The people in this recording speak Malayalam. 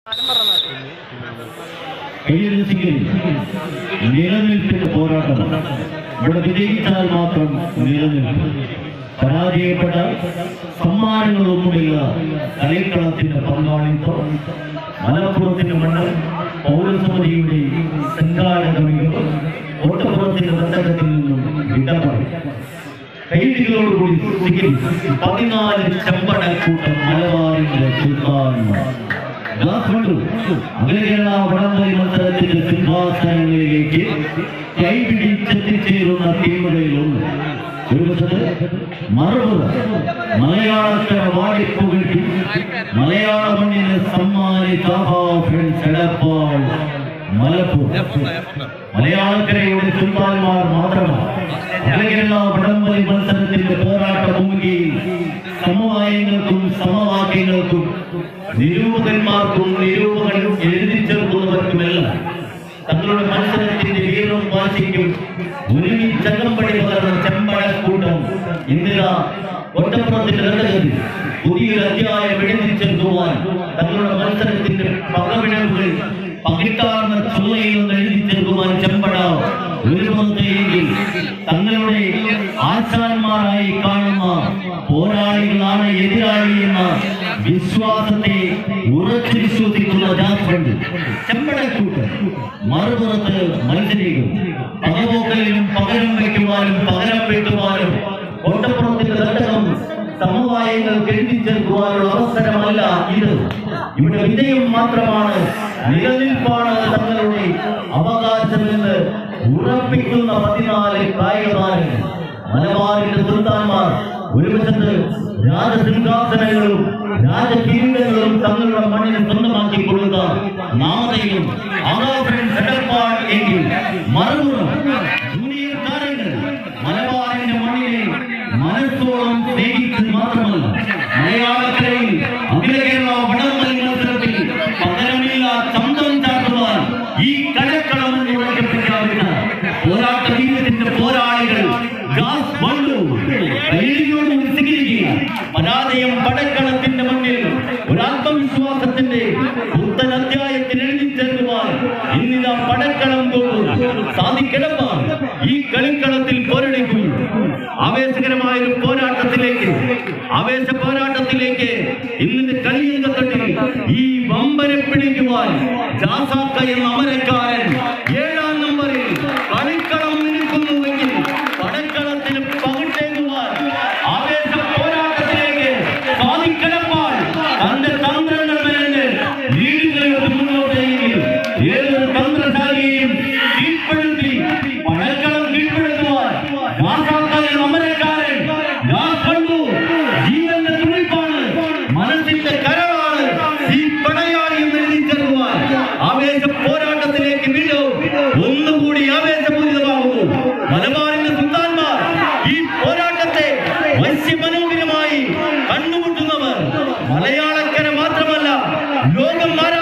കയ്യെഴുത്തിൽ നിലനിൽപ്പിന്റെ പോരാട്ടം ഇവിടെ വിജയിച്ചാൽ മാത്രം നിലനിൽക്കും പരാജയപ്പെട്ട സമ്മാനങ്ങളൊന്നുമില്ല കളിക്കളത്തിന്റെ പങ്കാളിത്തം മലപ്പുറത്തിന്റെ മണ്ണ് പൗരസമിതിയുടെ സംഘാടകമികൾ ഒട്ടപ്പുറത്തിന്റെ തട്ടകത്തിൽ നിന്നും വിടപറയും കൈദികളോടുകൂടി സ്വീകരിച്ച് പതിനാല് ചെമ്പടക്കൂട്ടം മലബാറിന്റെ സുൽത്താൻമാർ അങ്ങനെയുള്ള വടംവലി മത്സരത്തിന്റെ സിംഹാസനങ്ങളിലേക്ക് കൈപിടിച്ചെത്തിച്ചേരുന്ന ടീമുകളിലൊന്ന് ഒരു വശത്ത് മറുപുറ മലയാളത്തെ വാടിപ്പുകട്ടി മലയാള മണ്ണിനെ സമ്മാനിച്ച ഫ്രണ്ട്സ് എടപ്പാൾ മലപ്പുറം മലയാളക്കരയുടെ സുൽത്താൻമാർ മാത്രമാണ് അങ്ങനെയുള്ള വടംവലി മത്സരത്തിന്റെ പോരാട്ട ഭൂമികയിൽ സമവായങ്ങൾക്കും സമവാക്യങ്ങൾക്കും നിരൂപകന്മാർക്കും നിരൂപകനും എഴുതി ചേർക്കുന്നവർക്കുമെല്ലാം തങ്ങളുടെ മത്സരത്തിന്റെ വീറും വാശിക്കും ഒരുമിച്ചകമ്പടി പകർന്ന ചെമ്പഴക്കൂട്ടം ഇന്ദിര ഒറ്റപ്പുറത്തിന്റെ രണ്ടകത്തിൽ പുതിയൊരു അധ്യായം എഴുതി ചേർക്കുവാൻ തങ്ങളുടെ മത്സരത്തിന്റെ പകവിടവുകൾ പകിട്ടാർന്ന ചുള്ളയിൽ നിന്ന് എഴുതി ചേർക്കുവാൻ ചെമ്പട ഒരുങ്ങുന്നതെങ്കിൽ തങ്ങളുടെ ആശാന്മാരായി കാണുന്ന പോരാളികളാണ് എതിരാളി എന്ന വിശ്വാസത്തെ ഉറച്ചു വിശ്വസിക്കുന്ന ജാഫ്രണ്ട് ചെമ്പടക്കൂട്ട് മറുപുറത്ത് മത്സരിക്കും പകപോക്കലിനും പകരം വയ്ക്കുവാനും പകരം വീട്ടുവാനും ഓട്ടപ്പുറത്തിന്റെ തട്ടകം സമവായങ്ങൾ എഴുതി ചേർക്കുവാനുള്ള അവസരമല്ല ഇത് ഇവിടെ വിജയം മാത്രമാണ് നിലനിൽപ്പാണ് തങ്ങളുടെ അവകാശമെന്ന് ഉറപ്പിക്കുന്ന പതിനാല് കായിക താരങ്ങൾ മലബാറിന്റെ സുൽത്താൻമാർ ഒരു വശത്ത് രാജസിംഹാസനങ്ങളും രാജകിരീടങ്ങളും തങ്ങളുടെ മണ്ണിനെ സ്വന്തമാക്കി കൊള്ളുക നാമതയും എടപ്പാൾ എങ്കിൽ മറുപുറം ജൂനിയർ താരങ്ങൾ മലബാറിന്റെ മണ്ണിനെ മനസ്സോളം സ്നേഹിച്ച് മാത്രമല്ല മലയാളക്കരയിൽ അഖില കേരള വടംവലി മത്സരത്തിൽ പകരമില്ല ചന്തം ചാട്ടുവാൻ ഈ കലക്കളം എന്ന് വിളിച്ച് പ്രഖ്യാപിച്ച പോരാട്ട വീരത്തിന്റെ പോരാളികൾ ഗാസ് ബണ്ടു കൈയോടുകൂടി സ്വീകരിക്കുക പരാജയം പടക്കളത്തിന്റെ മുന്നിൽ ഒരു ആത്മവിശ്വാസത്തിന്റെ പുത്തൻ അധ്യായത്തിൽ എഴുതി ചേർക്കുവാൻ ഇന്നിതാ പടക്കളം പോകും സാധിക്കിടപ്പാൻ ഈ കളിക്കളത്തിൽ പോരടിക്കും ആവേശകരമായ ഒരു പോരാട്ടത്തിലേക്ക് ആവേശ പോരാട്ടത്തിലേക്ക് ഇന്നിന്റെ കളിയങ്കത്തട്ടിൽ ഈ വമ്പനെ പിടിക്കുവാൻ ജാസാക്ക എന്ന അമരക്കാരൻ ഏഴാം നമ്പറിൽ കളിക്കളം നിൽക്കുന്നുവെങ്കിൽ പടക്കളത്തിന് പകിട്ടേകുവാൻ ആവേശ പോരാട്ടത്തിലേക്ക് സാധിക്കിടപ്പാൻ തന്റെ തന്ത്രങ്ങൾ മെനഞ്ഞ് ലീഡുകളോട് മുന്നോട്ടെങ്കിൽ ഏതൊരു തന്ത്രശാലിയെയും കീഴ്പ്പെടുത്തി പടക്കളം കീഴ്പ്പെടുത്തുവാൻ ഗാസാക്കാരൻ അമരക്കാരൻ ഗാസ് കണ്ടു ജീവന്റെ തുണിപ്പാണ് മനസ്സിന്റെ കരളാണ് ഈ പടയാളി എന്ന് എഴുതി ചേർക്കുവാൻ ആവേശ പോരാട്ടത്തിലേക്ക് വീണ്ടും ഒന്നുകൂടി ആവേശപൂരിതമാകുന്നു മലബാറിന്റെ സുൽത്താൻമാർ ഈ പോരാട്ടത്തെ വശ്യമനോഹരമായി കണ്ടുമുട്ടുന്നവർ മലയാളക്കര മാത്രമല്ല ലോകം